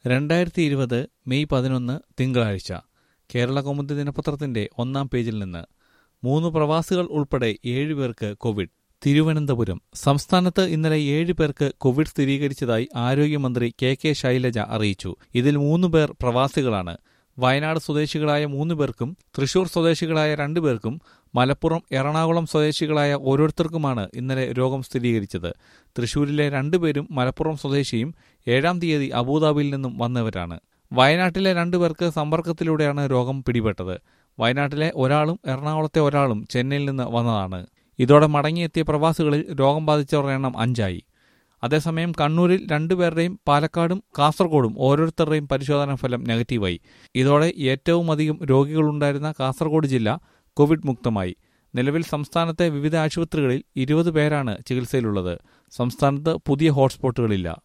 രണ്ടായിരത്തി ഇരുപത് മെയ് പതിനൊന്ന് തിങ്കളാഴ്ച കേരള കൗമുദി ദിനപത്രത്തിന്റെ ഒന്നാം പേജിൽ നിന്ന് മൂന്ന് പ്രവാസികൾ ഉൾപ്പെടെ ഏഴുപേർക്ക് കോവിഡ് തിരുവനന്തപുരം സംസ്ഥാനത്ത് ഇന്നലെ ഏഴ് പേർക്ക് കോവിഡ് സ്ഥിരീകരിച്ചതായി ആരോഗ്യമന്ത്രി കെ കെ ശൈലജ അറിയിച്ചു ഇതിൽ മൂന്ന് പേർ പ്രവാസികളാണ് വയനാട് സ്വദേശികളായ മൂന്ന് പേർക്കും തൃശൂർ സ്വദേശികളായ രണ്ടു പേർക്കും മലപ്പുറം എറണാകുളം സ്വദേശികളായ ഓരോരുത്തർക്കുമാണ് ഇന്നലെ രോഗം സ്ഥിരീകരിച്ചത് തൃശൂരിലെ രണ്ടുപേരും മലപ്പുറം സ്വദേശിയും ഏഴാം തീയതി അബുദാബിയിൽ നിന്നും വന്നവരാണ് വയനാട്ടിലെ രണ്ടുപേർക്ക് സമ്പർക്കത്തിലൂടെയാണ് രോഗം പിടിപെട്ടത് വയനാട്ടിലെ ഒരാളും എറണാകുളത്തെ ഒരാളും ചെന്നൈയിൽ നിന്ന് വന്നതാണ് ഇതോടെ മടങ്ങിയെത്തിയ പ്രവാസികളിൽ രോഗം ബാധിച്ചവരുടെ എണ്ണം അഞ്ചായി അതേസമയം കണ്ണൂരിൽ രണ്ടുപേരുടെയും പാലക്കാടും കാസർഗോഡും ഓരോരുത്തരുടെയും പരിശോധനാ ഫലം നെഗറ്റീവായി ഇതോടെ ഏറ്റവും അധികം രോഗികളുണ്ടായിരുന്ന കാസർഗോഡ് ജില്ല കോവിഡ് മുക്തമായി നിലവിൽ സംസ്ഥാനത്തെ വിവിധ ആശുപത്രികളിൽ ഇരുപത് പേരാണ് ചികിത്സയിലുള്ളത് സംസ്ഥാനത്ത് പുതിയ ഹോട്ട്സ്പോട്ടുകളില്ല